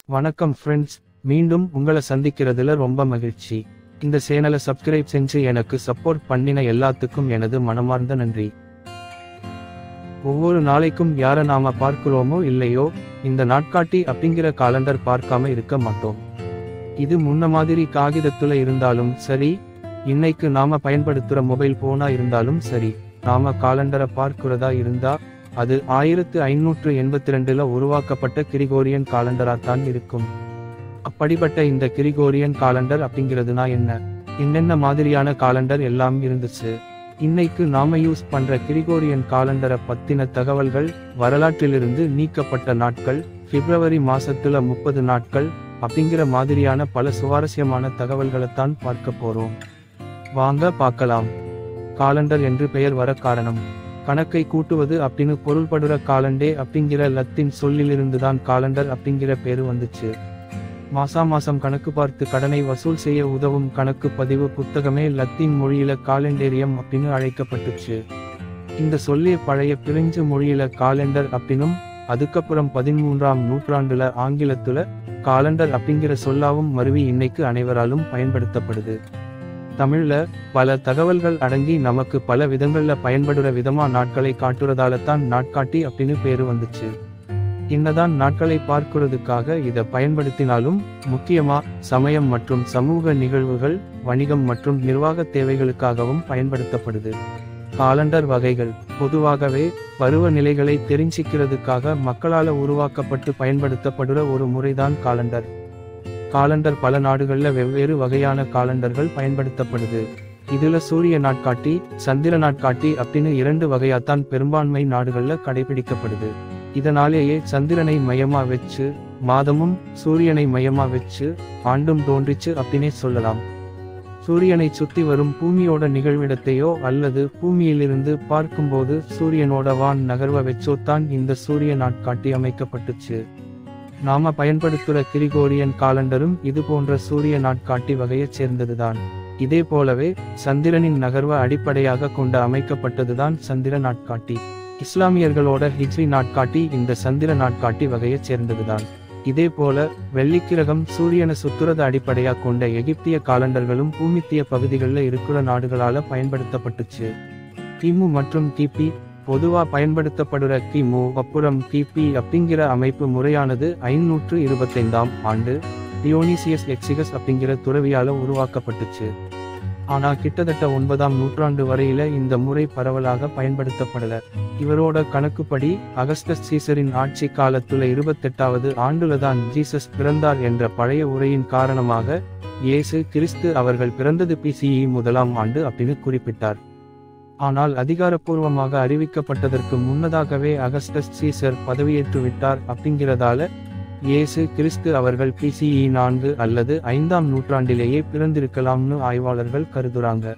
வணக்கம் ஃப்ரெண்ட்ஸ் மீண்டும் உங்களை சந்திக்கிறதுல ரொம்ப மகிழ்ச்சி இந்த சேனலை சப்ஸ்கிரைப் செஞ்சு எனக்கு சப்போர்ட் பண்ணின எல்லாத்துக்கும் எனது மனமார்ந்த நன்றி ஒவ்வொரு நாளைக்கும் யாரை நாம பார்க்கிறோமோ இல்லையோ இந்த நாட்காட்டி அப்படிங்கிற காலண்டர் பார்க்காம இருக்க மாட்டோம் இது முன்ன மாதிரி காகிதத்துல இருந்தாலும் சரி இன்னைக்கு நாம பயன்படுத்துற மொபைல் போனா இருந்தாலும் சரி நாம காலண்டரை பார்க்கிறதா இருந்தா அது ஆயிரத்து ஐநூற்று எண்பத்தி ரெண்டுல உருவாக்கப்பட்ட கிரிகோரியன் காலண்டரா தான் இருக்கும் அப்படிப்பட்ட இந்த கிரிகோரியன் காலண்டர் அப்படிங்கிறதுனா என்ன என்னென்ன மாதிரியான காலண்டர் எல்லாம் இருந்துச்சு இன்னைக்கு நாம யூஸ் பண்ற கிரிகோரியன் காலண்டரை பத்தின தகவல்கள் வரலாற்றிலிருந்து நீக்கப்பட்ட நாட்கள் பிப்ரவரி மாசத்துல முப்பது நாட்கள் அப்படிங்கிற மாதிரியான பல சுவாரஸ்யமான தகவல்களைத்தான் பார்க்க போறோம் வாங்க பார்க்கலாம் காலண்டர் என்று பெயர் வர காரணம் கணக்கை கூட்டுவது அப்படின்னு பொருள்படுற காலண்டே அப்படிங்கிற லத்தின் சொல்லிலிருந்து தான் காலண்டர் அப்படிங்கிற பேரு வந்துச்சு மாசா மாசம் கணக்கு பார்த்து கடனை வசூல் செய்ய உதவும் கணக்கு பதிவு புத்தகமே லத்தீன் மொழியில காலண்டேரியம் அப்படின்னு அழைக்கப்பட்டுச்சு இந்த சொல்லே பழைய பிரெஞ்சு மொழியில காலண்டர் அப்படின்னும் அதுக்கப்புறம் பதிமூன்றாம் நூற்றாண்டுல ஆங்கிலத்துல காலண்டர் அப்படிங்கிற சொல்லாவும் மருவி இன்னைக்கு அனைவராலும் பயன்படுத்தப்படுது தமிழ்ல பல தகவல்கள் அடங்கி நமக்கு பல விதங்கள்ல பயன்படுற விதமா நாட்களை காட்டுறதால தான் நாட்காட்டி அப்படின்னு பேரு வந்துச்சு என்னதான் நாட்களை பார்க்கிறதுக்காக இத பயன்படுத்தினாலும் முக்கியமா சமயம் மற்றும் சமூக நிகழ்வுகள் வணிகம் மற்றும் நிர்வாக தேவைகளுக்காகவும் பயன்படுத்தப்படுது காலண்டர் வகைகள் பொதுவாகவே பருவநிலைகளை தெரிஞ்சிக்கிறதுக்காக மக்களால உருவாக்கப்பட்டு பயன்படுத்தப்படுற ஒரு முறைதான் காலண்டர் காலண்டர் பல நாடுகள்ல வெவ்வேறு வகையான காலண்டர்கள் பயன்படுத்தப்படுது இதுல சூரிய நாட்காட்டி சந்திர நாட்காட்டி அப்படின்னு இரண்டு வகையாத்தான் பெரும்பான்மை நாடுகள்ல கடைபிடிக்கப்படுது இதனாலேயே சந்திரனை மையமா வச்சு மாதமும் சூரியனை மையமா வச்சு ஆண்டும் தோன்றிச்சு அப்படின்னே சொல்லலாம் சூரியனை சுத்தி வரும் பூமியோட நிகழ்விடத்தையோ அல்லது பூமியிலிருந்து பார்க்கும்போது சூரியனோட வான் நகர்வ வச்சோத்தான் இந்த சூரிய நாட்காட்டி அமைக்கப்பட்டுச்சு நாம பயன்படுத்துற கிரிகோரியன் காலண்டரும் இது போன்ற சூரிய நாட்காட்டி வகையைச் சேர்ந்ததுதான் இதே போலவே சந்திரனின் நகர்வ அடிப்படையாக கொண்டு அமைக்கப்பட்டதுதான் சந்திர நாட்காட்டி இஸ்லாமியர்களோட ஹிஜ்ரி நாட்காட்டி இந்த சந்திர நாட்காட்டி வகையைச் சேர்ந்ததுதான் இதே போல வெள்ளிக்கிரகம் சூரியனை சுத்துறத அடிப்படையா கொண்ட எகிப்திய காலண்டர்களும் பூமித்திய பகுதிகளில் இருக்கிற நாடுகளால பயன்படுத்தப்பட்டுச்சு கிமு மற்றும் கிபி பொதுவா பயன்படுத்தப்படுற கிமு அப்புறம் கிபி அப்படிங்கிற அமைப்பு முறையானது ஐநூற்று இருபத்தைந்தாம் ஆண்டு டியோனிசியஸ் எக்ஸிகஸ் அப்படிங்கிற துறவியால உருவாக்கப்பட்டுச்சு ஆனா கிட்டத்தட்ட ஒன்பதாம் நூற்றாண்டு வரையில இந்த முறை பரவலாக பயன்படுத்தப்படல இவரோட கணக்குப்படி அகஸ்டஸ் சீசரின் ஆட்சி காலத்துல இருபத்தெட்டாவது ஆண்டுல தான் ஜீசஸ் பிறந்தார் என்ற பழைய உரையின் காரணமாக இயேசு கிறிஸ்து அவர்கள் பிறந்தது பிசிஇ முதலாம் ஆண்டு அப்படின்னு குறிப்பிட்டார் ஆனால் அதிகாரப்பூர்வமாக அறிவிக்கப்பட்டதற்கு முன்னதாகவே அகஸ்டஸ் சீசர் பதவியேற்று விட்டார் அப்படிங்கிறதால இயேசு கிறிஸ்து அவர்கள் பிசிஇ நான்கு அல்லது ஐந்தாம் நூற்றாண்டிலேயே பிறந்திருக்கலாம்னு ஆய்வாளர்கள் கருதுறாங்க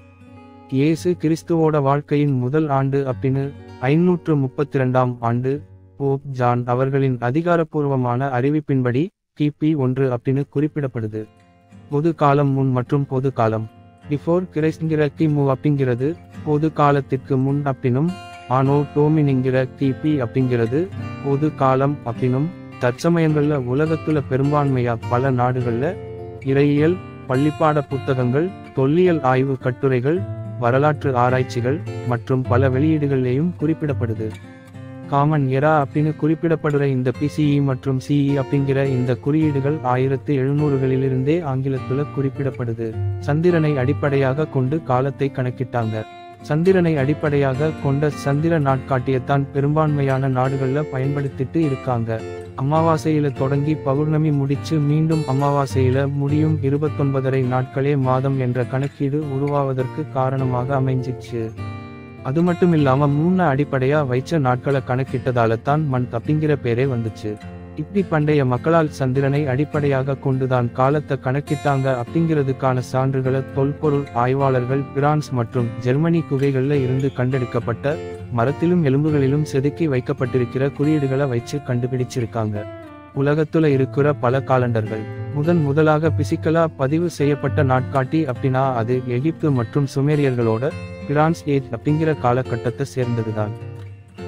இயேசு கிறிஸ்துவோட வாழ்க்கையின் முதல் ஆண்டு அப்படின்னு ஐநூற்று முப்பத்தி ரெண்டாம் ஆண்டு போப் ஜான் அவர்களின் அதிகாரப்பூர்வமான அறிவிப்பின்படி கிபி ஒன்று அப்படின்னு குறிப்பிடப்படுது பொது காலம் முன் மற்றும் பொது காலம் பிஃபோர் கிரைஸ்ட்ங்கிற கிமு அப்படிங்கிறது பொது காலத்திற்கு முன் அப்படின்னும் ஆனோ டோமினிங்கிற கிபி அப்படிங்கிறது பொது காலம் அப்படின்னும் தற்சமயங்கள்ல உலகத்துல பெரும்பான்மையா பல நாடுகள்ல இறையியல் பள்ளிப்பாட புத்தகங்கள் தொல்லியல் ஆய்வு கட்டுரைகள் வரலாற்று ஆராய்ச்சிகள் மற்றும் பல வெளியீடுகள்லேயும் குறிப்பிடப்படுது காமன் எரா அப்படின்னு குறிப்பிடப்படுற இந்த பிசிஇ மற்றும் சிஇ அப்படிங்கிற இந்த குறியீடுகள் ஆயிரத்தி எழுநூறுகளிலிருந்தே ஆங்கிலத்துல குறிப்பிடப்படுது சந்திரனை அடிப்படையாக கொண்டு காலத்தை கணக்கிட்டாங்க சந்திரனை அடிப்படையாக கொண்ட சந்திர நாட்காட்டியத்தான் பெரும்பான்மையான நாடுகள்ல பயன்படுத்திட்டு இருக்காங்க அமாவாசையில தொடங்கி பௌர்ணமி முடிச்சு மீண்டும் அமாவாசையில முடியும் இருபத்தொன்பதரை நாட்களே மாதம் என்ற கணக்கீடு உருவாவதற்கு காரணமாக அமைஞ்சிச்சு அது மட்டும் இல்லாம மூணு அடிப்படையா வைச்ச நாட்களை கணக்கிட்டதால தான் மண் அப்படிங்கிற பேரே வந்துச்சு இப்படி பண்டைய மக்களால் சந்திரனை அடிப்படையாக கொண்டுதான் காலத்தை கணக்கிட்டாங்க அப்படிங்கிறதுக்கான சான்றுகளை தொல்பொருள் ஆய்வாளர்கள் பிரான்ஸ் மற்றும் ஜெர்மனி குகைகள்ல இருந்து கண்டெடுக்கப்பட்ட மரத்திலும் எலும்புகளிலும் செதுக்கி வைக்கப்பட்டிருக்கிற குறியீடுகளை வச்சு கண்டுபிடிச்சிருக்காங்க உலகத்துல இருக்கிற பல காலண்டர்கள் முதன் முதலாக பிசிக்கலா பதிவு செய்யப்பட்ட நாட்காட்டி அப்படின்னா அது எகிப்து மற்றும் சுமேரியர்களோட பிரான்ஸ் ஏஜ் அப்படிங்கிற காலகட்டத்தை சேர்ந்ததுதான்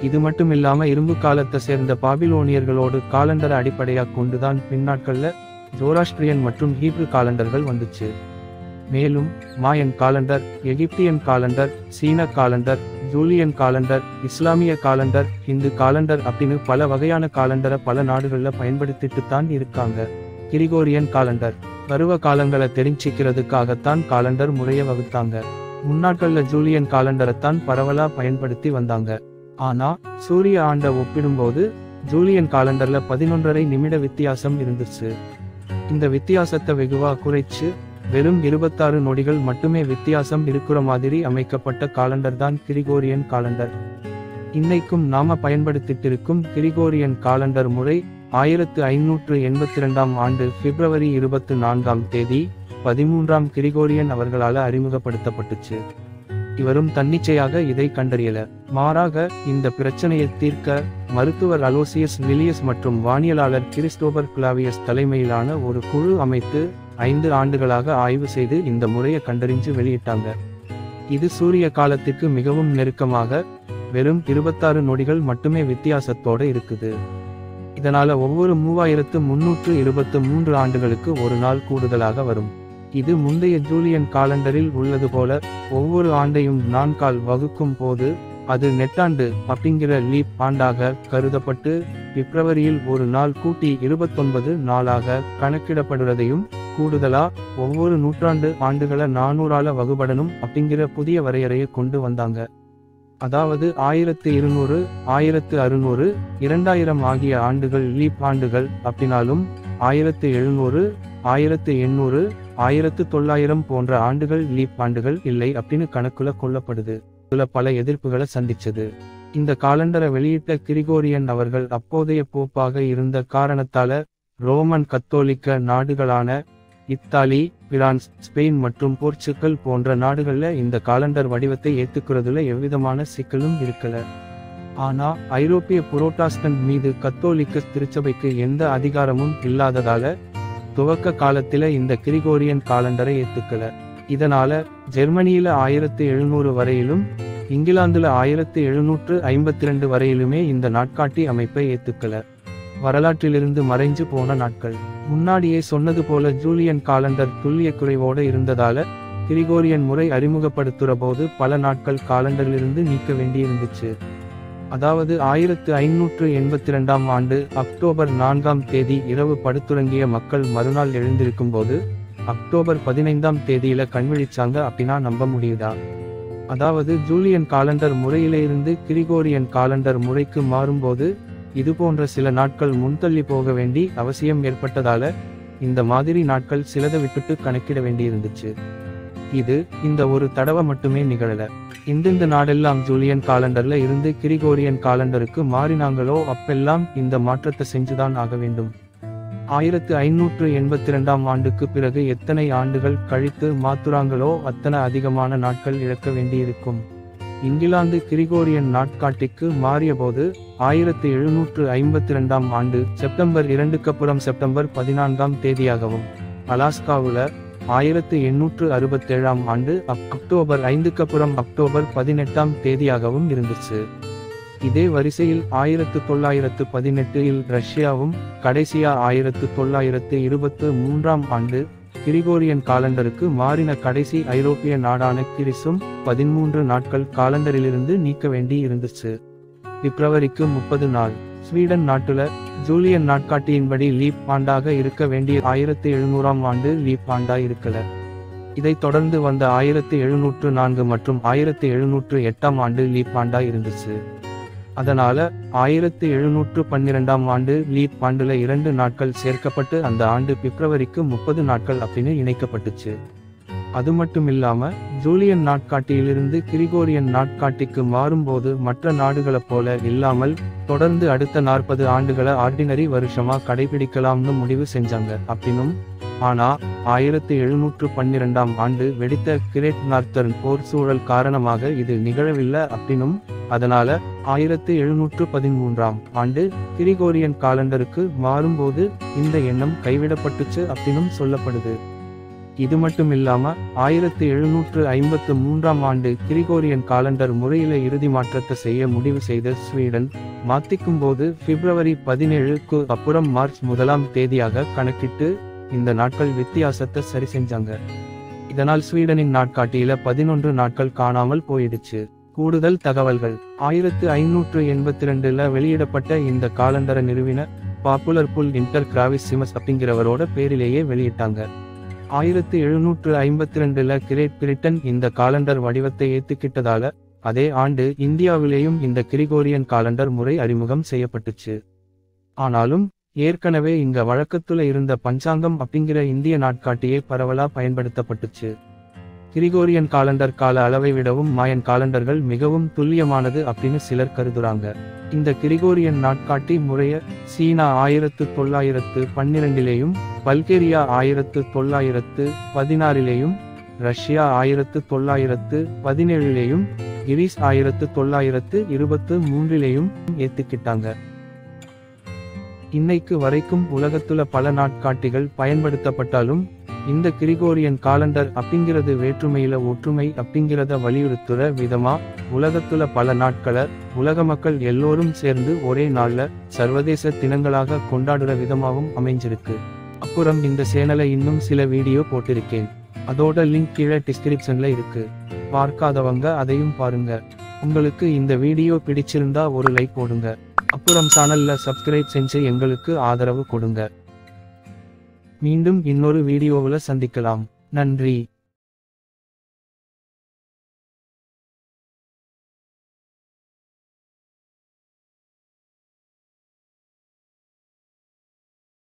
இது மட்டுமில்லாம இரும்பு காலத்தை சேர்ந்த பாபிலோனியர்களோடு காலண்டரை அடிப்படையா கொண்டுதான் பின்னாட்கள்ல ஜோராஸ்ட்ரியன் மற்றும் ஹீப்ரு காலண்டர்கள் வந்துச்சு மேலும் மாயன் காலண்டர் எகிப்தியன் காலண்டர் சீன காலண்டர் ஜூலியன் காலண்டர் இஸ்லாமிய காலண்டர் இந்து காலண்டர் அப்படின்னு பல வகையான காலண்டரை பல நாடுகள்ல பயன்படுத்திட்டு தான் இருக்காங்க கிரிகோரியன் காலண்டர் பருவ காலங்களை தெரிஞ்சிக்கிறதுக்காகத்தான் காலண்டர் முறைய வகுத்தாங்க முன்னாட்கள்ல ஜூலியன் காலண்டரைத்தான் பரவலா பயன்படுத்தி வந்தாங்க ஆனா சூரிய ஆண்டை ஒப்பிடும்போது ஜூலியன் காலண்டர்ல பதினொன்றரை நிமிட வித்தியாசம் இருந்துச்சு இந்த வித்தியாசத்தை வெகுவா குறைச்சு வெறும் இருபத்தாறு நொடிகள் மட்டுமே வித்தியாசம் இருக்கிற மாதிரி அமைக்கப்பட்ட காலண்டர் தான் கிரிகோரியன் காலண்டர் இன்னைக்கும் நாம பயன்படுத்திட்டு இருக்கும் கிரிகோரியன் காலண்டர் முறை ஆயிரத்து ஐநூற்று எண்பத்தி இரண்டாம் ஆண்டு பிப்ரவரி இருபத்தி நான்காம் தேதி பதிமூன்றாம் கிரிகோரியன் அவர்களால அறிமுகப்படுத்தப்பட்டுச்சு இவரும் தன்னிச்சையாக இதை கண்டறியல மாறாக இந்த பிரச்சனையை தீர்க்க மருத்துவர் அலோசியஸ் லிலியஸ் மற்றும் வானியலாளர் கிறிஸ்டோபர் கிளாவியஸ் தலைமையிலான ஒரு குழு அமைத்து ஐந்து ஆண்டுகளாக ஆய்வு செய்து இந்த முறையை கண்டறிஞ்சு வெளியிட்டாங்க இது சூரிய காலத்திற்கு மிகவும் நெருக்கமாக வெறும் இருபத்தாறு நொடிகள் மட்டுமே வித்தியாசத்தோட இருக்குது இதனால ஒவ்வொரு மூவாயிரத்து முன்னூற்று இருபத்து மூன்று ஆண்டுகளுக்கு ஒரு நாள் கூடுதலாக வரும் இது முந்தைய ஜூலியன் காலண்டரில் உள்ளது போல ஒவ்வொரு ஆண்டையும் நான்கால் வகுக்கும் போது அது நெட்டாண்டு அப்படிங்கிற லீப் ஆண்டாக கருதப்பட்டு பிப்ரவரியில் ஒரு நாள் கூட்டி இருபத்தொன்பது நாளாக கணக்கிடப்படுவதையும் கூடுதலா ஒவ்வொரு நூற்றாண்டு ஆண்டுகளை நானூறால வகுபடணும் அப்படிங்கிற புதிய வரையறையை கொண்டு வந்தாங்க அதாவது ஆயிரத்து இருநூறு ஆயிரத்து அறுநூறு இரண்டாயிரம் ஆகிய ஆண்டுகள் லீப் ஆண்டுகள் அப்படின்னாலும் ஆயிரத்து எழுநூறு ஆயிரத்து எண்ணூறு ஆயிரத்து தொள்ளாயிரம் போன்ற ஆண்டுகள் லீப் ஆண்டுகள் இல்லை அப்படின்னு கணக்குல கொள்ளப்படுது இதுல பல எதிர்ப்புகளை சந்திச்சது இந்த காலண்டரை வெளியிட்ட கிரிகோரியன் அவர்கள் அப்போதைய போப்பாக இருந்த காரணத்தால ரோமன் கத்தோலிக்க நாடுகளான இத்தாலி பிரான்ஸ் ஸ்பெயின் மற்றும் போர்ச்சுகல் போன்ற நாடுகள்ல இந்த காலண்டர் வடிவத்தை ஏத்துக்கிறதுல எவ்விதமான சிக்கலும் இருக்கல ஆனா ஐரோப்பிய புரோட்டாஸ்டன்ட் மீது கத்தோலிக்க திருச்சபைக்கு எந்த அதிகாரமும் இல்லாததால துவக்க காலத்தில இந்த கிரிகோரியன் காலண்டரை ஏத்துக்கல இதனால ஜெர்மனியில ஆயிரத்து எழுநூறு வரையிலும் இங்கிலாந்துல ஆயிரத்து எழுநூற்று ஐம்பத்தி ரெண்டு வரையிலுமே இந்த நாட்காட்டி அமைப்பை ஏத்துக்கல வரலாற்றிலிருந்து மறைஞ்சு போன நாட்கள் முன்னாடியே சொன்னது போல ஜூலியன் காலண்டர் துல்லிய குறைவோட இருந்ததால கிரிகோரியன் முறை அறிமுகப்படுத்துற போது பல நாட்கள் காலண்டரிலிருந்து நீக்க வேண்டியிருந்துச்சு அதாவது ஆயிரத்து ஐநூற்று எண்பத்தி இரண்டாம் ஆண்டு அக்டோபர் நான்காம் தேதி இரவு படுத்துறங்கிய மக்கள் மறுநாள் எழுந்திருக்கும் போது அக்டோபர் பதினைந்தாம் தேதியில கண்விழிச்சாங்க அப்படின்னா நம்ப முடியுதா அதாவது ஜூலியன் காலண்டர் முறையிலிருந்து கிரிகோரியன் காலண்டர் முறைக்கு மாறும்போது இது போன்ற சில நாட்கள் முன்தள்ளி போக வேண்டி அவசியம் ஏற்பட்டதால இந்த மாதிரி நாட்கள் சிலதை விட்டுட்டு கணக்கிட வேண்டியிருந்துச்சு இது இந்த ஒரு தடவை மட்டுமே நிகழல இந்தந்த நாடெல்லாம் ஜூலியன் காலண்டர்ல இருந்து கிரிகோரியன் காலண்டருக்கு மாறினாங்களோ அப்பெல்லாம் இந்த மாற்றத்தை செஞ்சுதான் ஆக வேண்டும் ஆயிரத்து ஐநூற்று எண்பத்தி இரண்டாம் ஆண்டுக்கு பிறகு எத்தனை ஆண்டுகள் கழித்து மாத்துறாங்களோ அத்தனை அதிகமான நாட்கள் இழக்க வேண்டியிருக்கும் இங்கிலாந்து கிரிகோரியன் நாட்காட்டிக்கு மாறியபோது ஆயிரத்து எழுநூற்று ஐம்பத்தி இரண்டாம் ஆண்டு செப்டம்பர் இரண்டுக்கப்புறம் செப்டம்பர் பதினான்காம் தேதியாகவும் அலாஸ்காவுல ஆயிரத்து எண்ணூற்று அறுபத்தேழாம் ஆண்டு அக்- அக்டோபர் ஐந்துக்கப்புறம் அக்டோபர் பதினெட்டாம் தேதியாகவும் இருந்துச்சு இதே வரிசையில் ஆயிரத்து தொள்ளாயிரத்து பதினெட்டில் ரஷ்யாவும் கடைசியா ஆயிரத்து தொள்ளாயிரத்து இருபத்து மூன்றாம் ஆண்டு கிரிகோரியன் காலண்டருக்கு மாறின கடைசி ஐரோப்பிய நாடான கிரிசும் பதிமூன்று நாட்கள் காலண்டரிலிருந்து நீக்க வேண்டி இருந்துச்சு பிப்ரவரிக்கு முப்பது நாள் ஸ்வீடன் நாட்டுல ஜூலியன் நாட்காட்டியின்படி லீப் ஆண்டாக இருக்க வேண்டிய ஆயிரத்து எழுநூறாம் ஆண்டு லீப் ஆண்டா இருக்கல இதைத் தொடர்ந்து வந்த ஆயிரத்து எழுநூற்று நான்கு மற்றும் ஆயிரத்து எழுநூற்று எட்டாம் ஆண்டு லீப் ஆண்டா இருந்துச்சு அதனால ஆயிரத்து எழுநூற்று பன்னிரெண்டாம் ஆண்டு லீப் ஆண்டுல இரண்டு நாட்கள் சேர்க்கப்பட்டு அந்த ஆண்டு பிப்ரவரிக்கு முப்பது நாட்கள் அப்படின்னு இணைக்கப்பட்டுச்சு அது மட்டும் இல்லாம ஜூலியன் நாட்காட்டியிலிருந்து கிரிகோரியன் நாட்காட்டிக்கு மாறும்போது மற்ற நாடுகளைப் போல இல்லாமல் தொடர்ந்து அடுத்த நாற்பது ஆண்டுகளை ஆர்டினரி வருஷமா கடைபிடிக்கலாம்னு முடிவு செஞ்சாங்க அப்படின்னும் ஆனா ஆயிரத்து எழுநூற்று பன்னிரெண்டாம் ஆண்டு வெடித்த கிரேட் நார்த்தர்ன் போர் சூழல் காரணமாக இது நிகழவில்லை அப்படின்னும் அதனால ஆயிரத்து எழுநூற்று பதிமூன்றாம் ஆண்டு கிரிகோரியன் காலண்டருக்கு மாறும்போது இந்த எண்ணம் கைவிடப்பட்டுச்சு அப்படின்னும் சொல்லப்படுது இது மட்டும் இல்லாம ஆயிரத்தி எழுநூற்று ஐம்பத்து மூன்றாம் ஆண்டு கிரிகோரியன் காலண்டர் முறையில இறுதி மாற்றத்தை செய்ய முடிவு செய்த ஸ்வீடன் மாத்திக்கும் போது பிப்ரவரி பதினேழுக்கு அப்புறம் மார்ச் முதலாம் தேதியாக கணக்கிட்டு இந்த நாட்கள் வித்தியாசத்தை சரி செஞ்சாங்க இதனால் ஸ்வீடனின் நாட்காட்டியில பதினொன்று நாட்கள் காணாமல் போயிடுச்சு கூடுதல் தகவல்கள் ஆயிரத்து ஐநூற்று எண்பத்தி ரெண்டுல வெளியிடப்பட்ட இந்த காலண்டரை நிறுவின பாப்புலர் புல் இன்டர் கிராவிஸ் சிமஸ் அப்படிங்கிறவரோட பேரிலேயே வெளியிட்டாங்க ஆயிரத்து எழுநூற்று ஐம்பத்தி ரெண்டுல கிரேட் பிரிட்டன் இந்த காலண்டர் வடிவத்தை ஏத்துக்கிட்டதால அதே ஆண்டு இந்தியாவிலேயும் இந்த கிரிகோரியன் காலண்டர் முறை அறிமுகம் செய்யப்பட்டுச்சு ஆனாலும் ஏற்கனவே இங்க வழக்கத்துல இருந்த பஞ்சாங்கம் அப்படிங்கிற இந்திய நாட்காட்டியே பரவலா பயன்படுத்தப்பட்டுச்சு கிரிகோரியன் காலண்டர் கால அளவை விடவும் மாயன் காலண்டர்கள் மிகவும் துல்லியமானது அப்படின்னு சிலர் கருதுறாங்க இந்த கிரிகோரியன் நாட்காட்டி முறைய சீனா ஆயிரத்து தொள்ளாயிரத்து பன்னிரண்டிலேயும் பல்கேரியா ஆயிரத்து தொள்ளாயிரத்து பதினாறிலேயும் ரஷ்யா ஆயிரத்து தொள்ளாயிரத்து பதினேழிலேயும் கிரீஸ் ஆயிரத்து தொள்ளாயிரத்து இருபத்து மூன்றிலேயும் ஏத்துக்கிட்டாங்க இன்னைக்கு வரைக்கும் உலகத்துல பல நாட்காட்டிகள் பயன்படுத்தப்பட்டாலும் இந்த கிரிகோரியன் காலண்டர் அப்படிங்கிறது வேற்றுமையில ஒற்றுமை அப்படிங்கிறத வலியுறுத்துற விதமா உலகத்துல பல நாட்களை உலக மக்கள் எல்லோரும் சேர்ந்து ஒரே நாள்ல சர்வதேச தினங்களாக கொண்டாடுற விதமாவும் அமைஞ்சிருக்கு அப்புறம் இந்த சேனலை இன்னும் சில வீடியோ போட்டிருக்கேன் அதோட லிங்க் கீழே டிஸ்கிரிப்ஷன்ல இருக்கு பார்க்காதவங்க அதையும் பாருங்க உங்களுக்கு இந்த வீடியோ பிடிச்சிருந்தா ஒரு லைக் போடுங்க அப்புறம் சேனல்ல சப்ஸ்கிரைப் செஞ்சு எங்களுக்கு ஆதரவு கொடுங்க மீண்டும் இன்னொரு வீடியோவில் சந்திக்கலாம் நன்றி